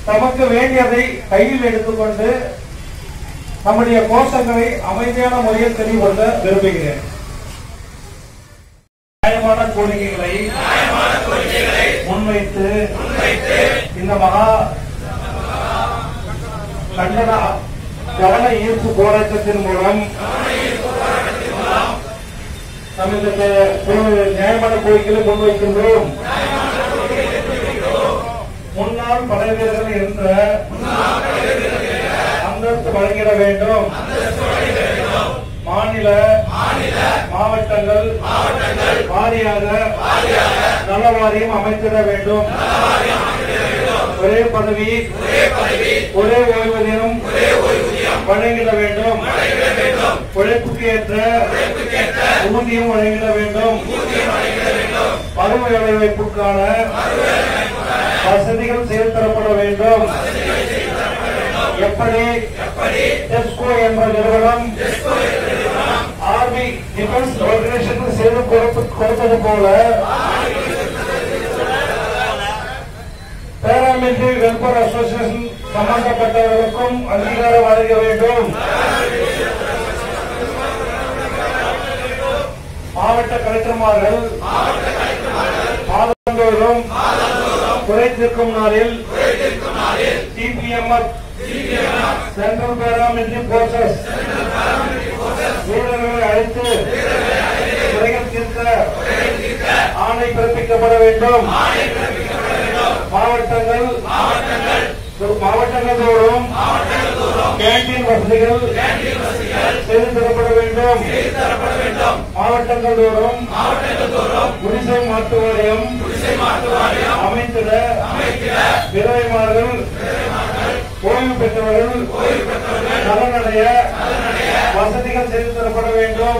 தமக்கு வேண்டியதை கையில் எடுத்துக்கொண்டு நம்முடைய கோஷங்களை அமைதியான முறையில் தெளிவுபடுத்த விரும்புகிறேன் நியாயமான கோரிக்கைகளை முன்வைத்து இந்த மகா கண்டன கவன ஈர்ப்பு போராட்டத்தின் மூலம் நம்ம இந்த கோ- நியாயமான கோரிக்கைகளை முன்வைக்கின்றோம் முன்னாள் படை வீரர்கள் என்ற அந்தஸ்து வழங்கிட வேண்டும் மாநில மாவட்டங்கள் வாரியாக நல வாரியம் அமைத்திட வேண்டும் ஒரே பதவி ஒரே ஓய்வூதியம் வழங்கிட வேண்டும் உழைப்புக்கு ஏற்ற ஊதியம் வழங்கிட வேண்டும் பருவ வேலைவாய்ப்புக்கான வசதிகள் செய்து தரப்பட வேண்டும் எப்படி டெஸ்கோ என்ற நிறுவனம் ஆர்மி டிஃபென்ஸ் ஆர்கனைசேஷன் செய்து கொடுத்து- கொடுத்தது போல பேராமிலிட்டரி வெல்பேர் அசோசியேஷன் சம்பந்தப்பட்டவர்களுக்கும் அங்கீகாரம் வழங்க வேண்டும் மாவட்ட கலெக்டர்மார்கள் மாதந்தோறும் குறைத்திருக்கும் நாளில் சிபிஎம்எஃப் சென்ட்ரல் பேராமிலிட்டரி போர்சஸ் வீரர்களை அழைத்து குறைகள் தீர்க்க ஆணை பிறப்பிக்கப்பட வேண்டும் மாவட்டங்கள் மாவட்டங்கள் தோறும் கேண்டீன் வசதிகள் செய்து தரப்பட வேண்டும் மாவட்டங்கள் தோறும் குடிசை மாட்டு வாரியம் அமைத்திட விரைவார்கள் ஓய்வு பெற்றவர்கள் நலனடைய வசதிகள் செய்து தரப்பட வேண்டும்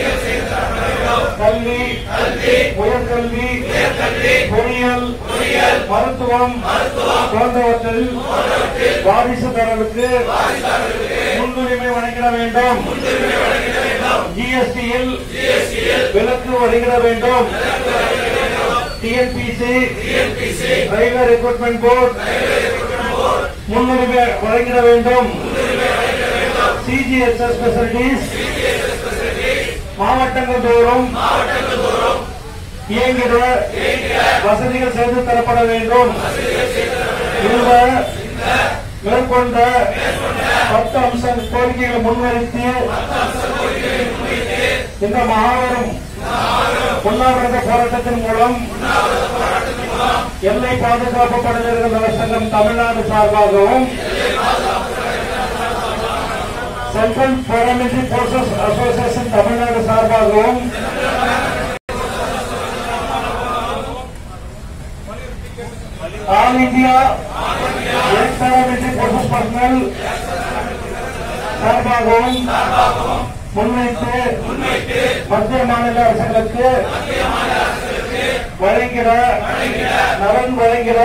கல்வி உயர்கல்வி பொறியியல் மருத்துவம் போன்றவற்றில் வாரிசுதாரர்களுக்கு முன்னுரிமை வழங்கிட வேண்டும் ஜிஎஸ்டியில் விலக்கு வழங்கிட வேண்டும் டிஎன்பிசி ரயில்வே ரெக்ரூட்மெண்ட் போர்டு முன்னுரிமை வழங்கிட வேண்டும் சிஜிஎஸ்எஸ் ஸ்பெசிலிட்டிஸ் மாவட்டங்கள் தோறும் இயங்கிட வசதிகள் செய்து தரப்பட வேண்டும் இந்த மேற்கொண்ட பத்து அம்ச கோரிக்கைகளை முன்வைத்து இந்த மாபெரும் உண்ணாவிரத போராட்டத்தின் மூலம் எல்லை பாதுகாப்பு படையினர்கள் நலசங்கம் தமிழ்நாடு சார்பாகவும் central paramilitary forces association Tamil Nadu சார்பாகவும் all India ex paramilitary forces personnel சார்பாகவும் முன்வைத்து மத்திய மாநில அரசுகளுக்கு வழங்கிட நலன் வழங்கிட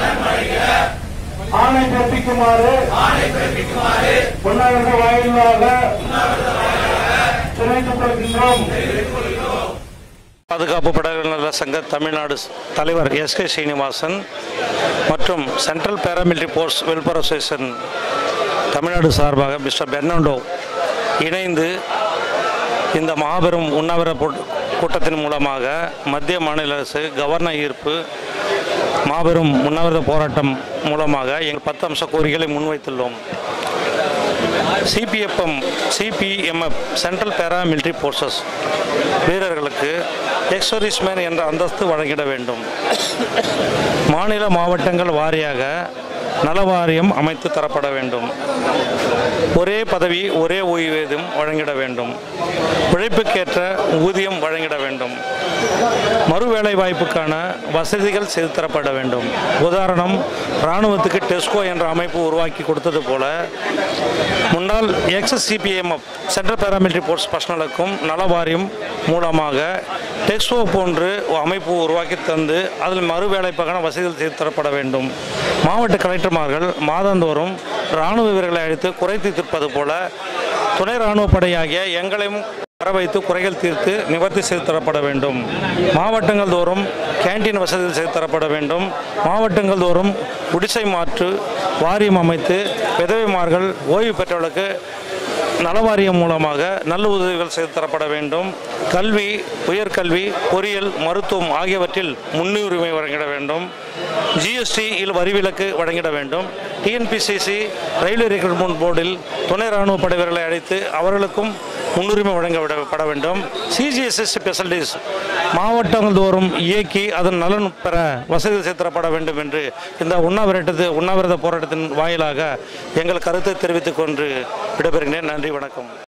ஆணை பிறப்பிக்குமாறு உண்ணாவிரத வாயிலாக தெரிவித்துக் கொள்கின்றோம் பாதுகாப்பு படைகள் நல சங்க தமிழ்நாடு தலைவர் எஸ் கே ஸ்ரீனிவாசன் மற்றும் central paramilitary force welfare association Tamil Nadu சார்பாக மிஸ்டர் பெர்னாண்டோ இணைந்து இந்த மாபெரும் உண்ணாவிர போட்- கூட்டத்தின் மூலமாக மத்திய மாநில அரசு கவர்னர் ஈர்ப்பு மாபெரும் உண்ணாவிரத போராட்டம் மூலமாக எங்கள் பத்து அம்ச கோரிக்கைகளை முன்வைத்துள்ளோம் CPFM CPMF central para military forces வீரர்களுக்கு எக்ஸோரிஸ்மேன் என்ற அந்தஸ்து வழங்கிட வேண்டும் மாநில மாவட்டங்கள் வாரியாக நலவாரியம் அமைத்து தரப்பட வேண்டும் ஒரே பதவி ஒரே ஓய்வூதியம் வழங்கிட வேண்டும் உழைப்புக்கேற்ற ஊதியம் வழங்கிட வேண்டும் மறு வேலை வாய்ப்புக்கான வசதிகள் செய்து தரப்பட வேண்டும் உதாரணம் இராணுவத்துக்கு டெஸ்கோ என்ற அமைப்பு உருவாக்கி கொடுத்தது போல முன்னாள் எக்ஸ்சிபிஎம்எஃப் சென்ட்ரல் பேராமிலிட்டரி போர்ஸ் பர்சனலுக்கும் நல வாரியம் மூலமாக டெக்ஸ்கோ போன்று அமைப்பு உருவாக்கி தந்து அதில் மறு வேலைப்பாக்கான வசதிகள் செய்து தரப்பட வேண்டும் மாவட்ட கலெக்டர்மார்கள் மாதந்தோறும் இராணுவ வீரர்களை அழைத்து குறைத்து தீர்ப்பது போல துணை இராணுவ படையாகிய எங்களையும் வர வைத்து குறைகள் தீர்த்து நிவர்த்தி செய்து தரப்பட வேண்டும் மாவட்டங்கள் தோறும் கேண்டீன் வசதிகள் செய்து தரப்பட வேண்டும் மாவட்டங்கள் தோறும் குடிசை மாற்று வாரியம் அமைத்து விதவைமார்கள் ஓய்வு பெற்றவர்களுக்கு நலவாரியம் மூலமாக நல்ல உதவிகள் செய்து தரப்பட வேண்டும் கல்வி உயர்கல்வி பொறியியல் மருத்துவம் ஆகியவற்றில் முன்னுரிமை வழங்கிட வேண்டும் ஜிஎஸ்டியில் வரி விலக்கு வழங்கிட வேண்டும் டிஎன்பிசிசி ரயில்வே ரெக்ரூட்மெண்ட் போர்டில் துணை ராணுவ படை வீரர்களை அழைத்து அவர்களுக்கும் முன்னுரிமை வழங்கப்பட வேண்டும் சிஜிஎஸ்எஸ் ஸ்பெஷலிஸ்ட் மாவட்டங்கள் தோறும் இயக்கி அதன் நலன் பெற வசதி செய்து தரப்பட வேண்டும் என்று இந்த உண்ணாவிரட்டத்து உண்ணாவிரத போராட்டத்தின் வாயிலாக எங்கள் கருத்தை தெரிவித்துக் கொண்டு விடைபெறுகிறேன் நன்றி வணக்கம்